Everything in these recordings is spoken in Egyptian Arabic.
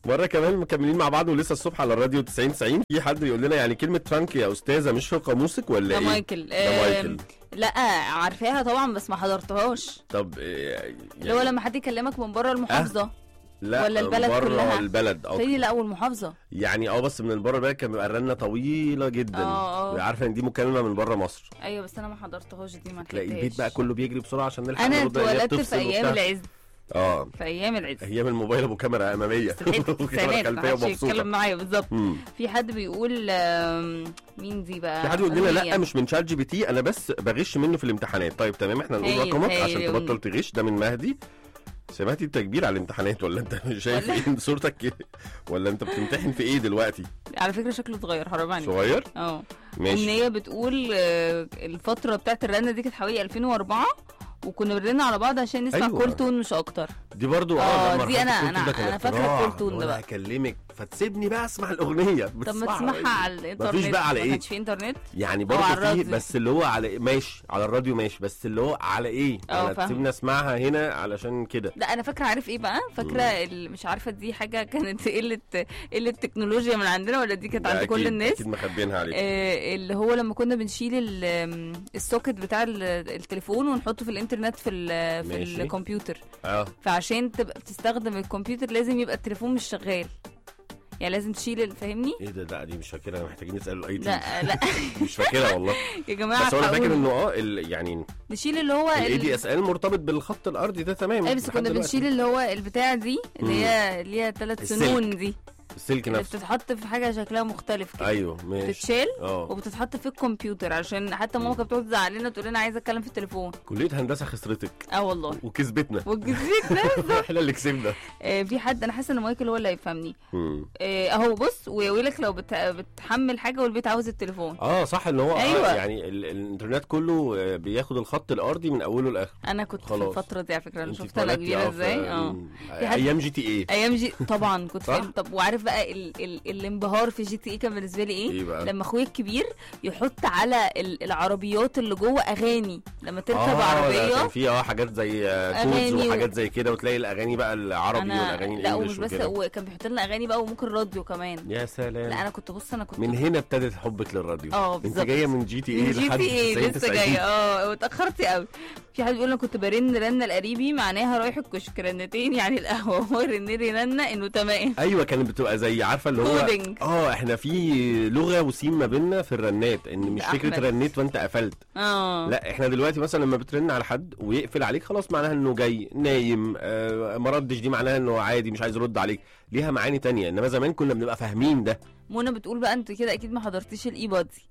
مره كمان مكملين مع بعض ولسه الصبح على الراديو 90 90 في حد يقول لنا يعني كلمه ترانك يا استاذه مش في قاموسك ولا ده ايه مايكل ده مايكل آم، لا عارفاها طبعا بس ما حضرتهاش طب إيه اللي هو لما حد يكلمك من بره المحافظه لا ولا البلد بره كلها؟ البلد اه تاني لا اول محافظه يعني اه بس من بره البلد كان بيبقى الرنه طويله جدا اه، اه. عارفه ان دي مكالمه من بره مصر ايوه بس انا ما حضرتهاش دي ما تلاقي البيت لحقتهاش. بقى كله بيجري بسرعه عشان نلحق انا نرد، هي اتولدت في بتفصل ايام وبتاع. العز اه في ايام العز ايام الموبايل ابو كاميرا اماميه في حته وكاميرا التسعينات خلفيه محدش ومبسوطه يتكلم معايا بالظبط مم. في حد بيقول آم، مين دي بقى في حد يقول لنا لا أغنية. مش من شات جي بي تي انا بس بغش منه في الامتحانات طيب تمام احنا نقول هايل، رقمك هايل عشان يا تبطل أمي. تغش ده من مهدي سمعتي انت كبير على الامتحانات ولا انت شايف ولا- ايه صورتك إيه؟ ولا انت بتمتحن في ايه دلوقتي على فكره شكله اتغير حرام عليك صغير اه ماشي امنيه بتقول آه، الفتره بتاعت الرنه دي كانت حوالي 2004 وكنا بنرن على بعض عشان نسمع أيوة. كول تون مش اكتر دي برضو آه، ده دي مرحلة أنا- الكول أنا- ده كان أنا فاكرة اختراع. الكول تون ده وأنا بقى. هكلمك فتسيبني بقى اسمع الاغنيه طب ما بتسمعها تسمعها على الانترنت مفيش بقى على ما ايه كانش في انترنت يعني أو برضه على في الراديو. بس اللي هو على ماشي على الراديو ماشي بس اللي هو على ايه اه، على فاهمة. تسيبني اسمعها هنا علشان كده لا انا فاكره عارف ايه بقى فاكره ال- مش عارفه دي حاجه كانت قله قله تكنولوجيا من عندنا ولا دي كانت ده عند كل أكيد- الناس اكيد مخبينها عليك آه، اللي هو لما كنا بنشيل ال- السوكت بتاع ال- التليفون ونحطه في الانترنت في ال- في ماشي. الكمبيوتر اه فعشان تبقى بتستخدم الكمبيوتر لازم يبقى التليفون مش شغال يعني لازم تشيل ال- فاهمني ايه ده لا دي مش فاكرها محتاجين نسال الاي تي لا لا مش فاكرها والله يا جماعه بس هو انا فاكر حاولوا. انه اه ال- يعني نشيل اللي هو الاي ال- دي اس ال مرتبط بالخط الارضي ده تمام اي بس لحد كنا دلوقتي. بنشيل اللي هو البتاع دي اللي مم. هي اللي هي ثلاث السلك. سنون دي السلك اللي نفسه بتتحط في حاجه شكلها مختلف كده ايوه ماشي بتتشال اه وبتتحط في الكمبيوتر عشان حتى ماما كانت بتقعد تزعق لنا تقول لنا عايزه اتكلم في التليفون كليه هندسه خسرتك اه والله وكسبتنا والجزيك ده احنا اللي كسبنا آه، في حد انا حاسه ان مايكل هو اللي هيفهمني مم. آه، اهو بص ويقولك لو بت... بتحمل حاجه والبيت عاوز التليفون اه صح ان هو أيوة. آه يعني ال- الانترنت كله آه، بياخد الخط الارضي من اوله لاخره انا كنت في خلاص. الفتره دي على فكره انا انت شفت انا اتولدتي كبيره اه في- ازاي اه مم. في حد- ايام جي تي ايه ايام جي طبعا كنت صح؟ فاهم طب وعارف بقى ال... ال... الانبهار في جي تي اي كان بالنسبه لي ايه ايه بقى لما اخويا الكبير يحط على ال- العربيات اللي جوه اغاني لما تركب اه لا، عربيه كان في اه حاجات زي آه، كودز أغاني و- وحاجات زي كده وتلاقي الاغاني بقى العربي انا والاغاني لا ومش الانجليش بس وكده وكان بيحط لنا اغاني بقى وممكن راديو كمان يا سلام لا انا كنت بص انا كنت من هنا ابتدت حبك للراديو اه انت بالظبط جايه من جي تي ايه من جي لحد تي ايه 90 لسه 90. جايه اه واتاخرتي قوي في حد بيقول انا كنت برن رنه لقريبي معناها رايح الكشك رنتين يعني القهوه هو رن لي رنه انه تمام ايوه كانت بتبقى زي عارفه اللي هو كودينج اه احنا في لغه وسيم ما بيننا في الرنات ان مش ده فكره أحمد. رنيت وانت قفلت اه لا احنا دلوقتي مثلا لما بترن على حد ويقفل عليك خلاص معناها انه جاي نايم آه ما ردش دي معناها انه عادي مش عايز يرد عليك ليها معاني تانية انما زمان كنا بنبقى فاهمين ده منى بتقول بقى انت كده اكيد ما حضرتيش الاي بادي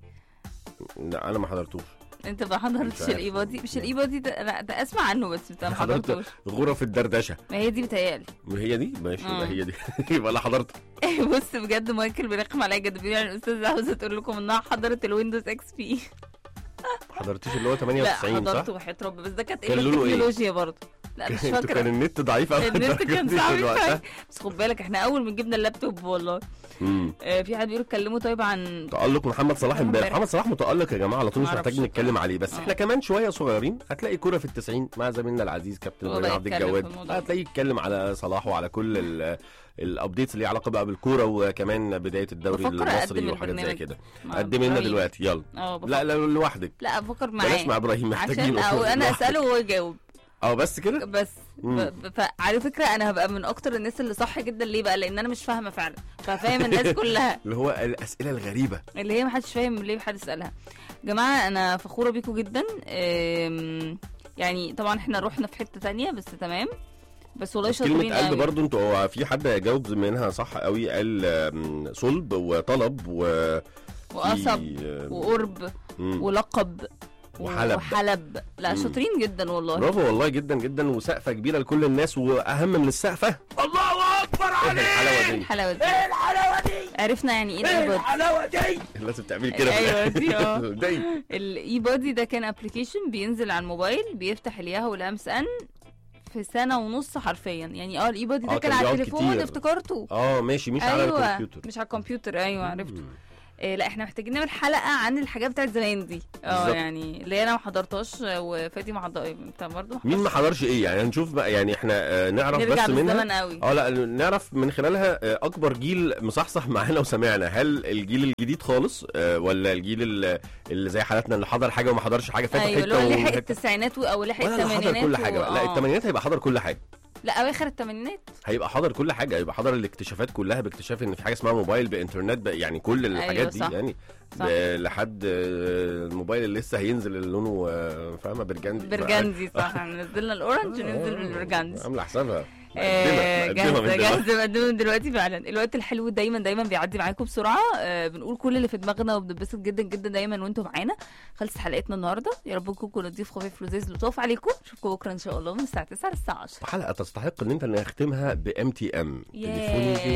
لا انا ما حضرتوش انت ما حضرتش عارف. الاي بادي مش الاي بادي ده لا ده اسمع عنه بس انت ما حضرت حضرتوش غرف الدردشه ما هي دي بتهيألي هي دي ماشي آه. يبقى هي دي يبقى لا حضرت بص بجد مايكل بيرخم عليا جد بيقول يعني الاستاذ عاوزه تقول لكم انها حضرت الويندوز اكس بي ما حضرتيش اللي هو لا 98 صح؟ حضرته وحياة رب بس ده كانت كان قله لونه إيه؟ تكنولوجيا برضه لا مش انتوا فاكره كان النت ضعيف قوي النت كان صعب وقتها شوية. بس خد بالك احنا اول ما جبنا اللابتوب والله مم. آه في حد بيقول اتكلموا طيب عن تألق محمد صلاح محمد امبارح امبارح. محمد صلاح متألق يا جماعه على طول مش معرفش. محتاج نتكلم عليه بس آه. احنا كمان شويه صغيرين هتلاقي كوره في التسعين مع زميلنا العزيز كابتن هو ابراهيم بقى عبد يتكلم في الجواد الموضوع. هتلاقيه يتكلم على صلاح وعلى كل ال- الابديتس اللي ليها علاقه بقى بالكوره وكمان بدايه الدوري بفكر المصري أقدم وحاجات زي البرنامج كده مع قدم لنا إبراهيم. دلوقتي يلا اه بفكر لا لا لوحدك لا افكر بلاش مع معاه ابراهيم محتاجين عشان أو انا لوحدك. اساله وهو يجاوب اه بس كده بس مم. ب- ب- فعلى فكره انا هبقى من اكتر الناس اللي صح جدا ليه بقى لان انا مش فاهمه فعلا ففاهم الناس كلها اللي هو الاسئله الغريبه اللي هي محدش فاهم ليه محدش يسالها جماعه انا فخوره بيكم جدا أم، يعني طبعا احنا رحنا في حته تانية بس تمام بس والله بس شاطرين كلمة قلب قوي. برضو انتوا هو في حد جاوب منها صح قوي قال آم، صلب وطلب و في، وقصب آم، وقرب مم. ولقب وحلب. وحلب لا مم. شاطرين جدا والله برافو والله جدا جدا وسقفه كبيره لكل الناس واهم من السقفه الله اكبر عليك الحلاوه دي الحلاوه دي ايه الحلاوه دي عرفنا يعني ايه الايباد الحلاوه دي لازم تعملي كده في أيوة الآخر. دي، اه. دي الاي بادي ده كان ابلكيشن بينزل على الموبايل بيفتح الياهو والامس ان في سنه ونص حرفيا يعني اه الاي بادي ده اه، كان كان على بيقعد التليفون كتير. افتكرته اه ماشي مش على ايوه الكمبيوتر مش على الكمبيوتر ايوه عرفته مم. إيه لا احنا محتاجين نعمل حلقه عن الحاجات بتاعت زمان دي اه بالظبط. يعني اللي انا ما حضرتهاش وفادي ما حضر انت برضه مين ما حضرش ايه يعني هنشوف بقى يعني احنا آه، نعرف نرجع بس منها بالزمن قوي اه لا نعرف من خلالها آه، اكبر جيل مصحصح معانا وسمعنا هل الجيل الجديد خالص آه، ولا الجيل ال- اللي زي حالاتنا اللي حضر حاجه وما حضرش حاجه فاتوا ايوه اللي هو حته لحق وحته التسعينات و- او لحق ولا لا حضر الثمانينات كل حاجه و- لا آه. الثمانينات هيبقى حضر كل حاجه لا اواخر الثمانينات هيبقى حضر كل حاجه هيبقى حضر الاكتشافات كلها باكتشاف ان في حاجه اسمها موبايل بانترنت بقى يعني كل الحاجات أيوة دي صح. يعني صح. ب- لحد آه، الموبايل اللي لسه هينزل اللي لونه آه، فاهمه برجندي برجندي صح احنا نزلنا الاورنج وننزل بالبرجندي عامله حسابها آه، مقدمة- مقدمة من جاهزه دلوقتي. جاهزه بقدمه من دلوقتي فعلا الوقت الحلو دايما دايما بيعدي معاكم بسرعه آه، بنقول كل اللي في دماغنا وبنتبسط جدا جدا دايما وانتم معانا خلصت حلقتنا النهارده يا رب نكون نضيف خفيف لذيذ لطاف عليكم اشوفكم بكره ان شاء الله من الساعه 9 للساعه 10 حلقه تستحق ان انت نختمها بام تي ام ياه.